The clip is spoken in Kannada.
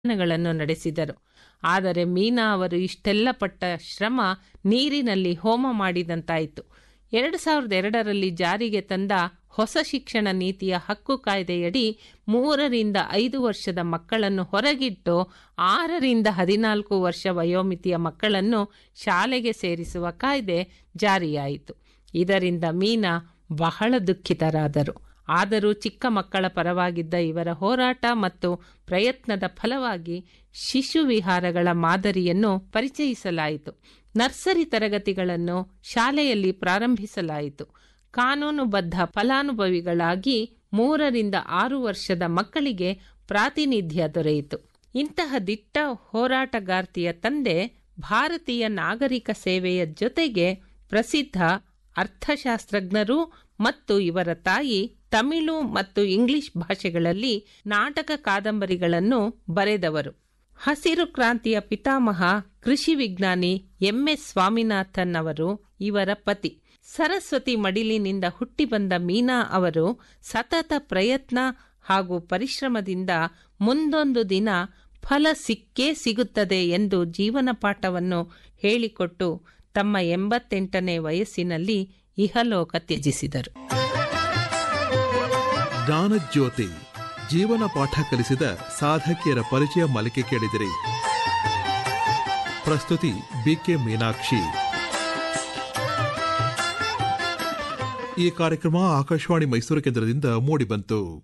ಗಳನ್ನು ನಡೆಸಿದರು ಆದರೆ ಮೀನಾ ಅವರು ಇಷ್ಟೆಲ್ಲ ಪಟ್ಟ ಶ್ರಮ ನೀರಿನಲ್ಲಿ ಹೋಮ ಮಾಡಿದಂತಾಯಿತು ಎರಡು ಸಾವಿರದ ಎರಡರಲ್ಲಿ ಜಾರಿಗೆ ತಂದ ಹೊಸ ಶಿಕ್ಷಣ ನೀತಿಯ ಹಕ್ಕು ಕಾಯ್ದೆಯಡಿ ಮೂರರಿಂದ ಐದು ವರ್ಷದ ಮಕ್ಕಳನ್ನು ಹೊರಗಿಟ್ಟು ಆರರಿಂದ ಹದಿನಾಲ್ಕು ವರ್ಷ ವಯೋಮಿತಿಯ ಮಕ್ಕಳನ್ನು ಶಾಲೆಗೆ ಸೇರಿಸುವ ಕಾಯ್ದೆ ಜಾರಿಯಾಯಿತು ಇದರಿಂದ ಮೀನಾ ಬಹಳ ದುಃಖಿತರಾದರು ಆದರೂ ಚಿಕ್ಕ ಮಕ್ಕಳ ಪರವಾಗಿದ್ದ ಇವರ ಹೋರಾಟ ಮತ್ತು ಪ್ರಯತ್ನದ ಫಲವಾಗಿ ಶಿಶು ವಿಹಾರಗಳ ಮಾದರಿಯನ್ನು ಪರಿಚಯಿಸಲಾಯಿತು ನರ್ಸರಿ ತರಗತಿಗಳನ್ನು ಶಾಲೆಯಲ್ಲಿ ಪ್ರಾರಂಭಿಸಲಾಯಿತು ಕಾನೂನುಬದ್ಧ ಫಲಾನುಭವಿಗಳಾಗಿ ಮೂರರಿಂದ ಆರು ವರ್ಷದ ಮಕ್ಕಳಿಗೆ ಪ್ರಾತಿನಿಧ್ಯ ದೊರೆಯಿತು ಇಂತಹ ದಿಟ್ಟ ಹೋರಾಟಗಾರ್ತಿಯ ತಂದೆ ಭಾರತೀಯ ನಾಗರಿಕ ಸೇವೆಯ ಜೊತೆಗೆ ಪ್ರಸಿದ್ಧ ಅರ್ಥಶಾಸ್ತ್ರಜ್ಞರು ಮತ್ತು ಇವರ ತಾಯಿ ತಮಿಳು ಮತ್ತು ಇಂಗ್ಲಿಷ್ ಭಾಷೆಗಳಲ್ಲಿ ನಾಟಕ ಕಾದಂಬರಿಗಳನ್ನು ಬರೆದವರು ಹಸಿರು ಕ್ರಾಂತಿಯ ಪಿತಾಮಹ ಕೃಷಿ ವಿಜ್ಞಾನಿ ಎಂಎಸ್ ಸ್ವಾಮಿನಾಥನ್ ಅವರು ಇವರ ಪತಿ ಸರಸ್ವತಿ ಮಡಿಲಿನಿಂದ ಹುಟ್ಟಿ ಬಂದ ಮೀನಾ ಅವರು ಸತತ ಪ್ರಯತ್ನ ಹಾಗೂ ಪರಿಶ್ರಮದಿಂದ ಮುಂದೊಂದು ದಿನ ಫಲ ಸಿಕ್ಕೇ ಸಿಗುತ್ತದೆ ಎಂದು ಜೀವನ ಪಾಠವನ್ನು ಹೇಳಿಕೊಟ್ಟು ತಮ್ಮ ಎಂಬತ್ತೆಂಟನೇ ವಯಸ್ಸಿನಲ್ಲಿ ಇಹಲೋಕ ತ್ಯಜಿಸಿದರು ಜ್ಞಾನಜ್ಯೋತಿ ಜೀವನ ಪಾಠ ಕಲಿಸಿದ ಸಾಧಕಿಯರ ಪರಿಚಯ ಮಾಲಿಕೆ ಕೇಳಿದಿರಿ ಪ್ರಸ್ತುತಿ ಬಿಕೆ ಮೀನಾಕ್ಷಿ ಈ ಕಾರ್ಯಕ್ರಮ ಆಕಾಶವಾಣಿ ಮೈಸೂರು ಕೇಂದ್ರದಿಂದ ಮೂಡಿಬಂತು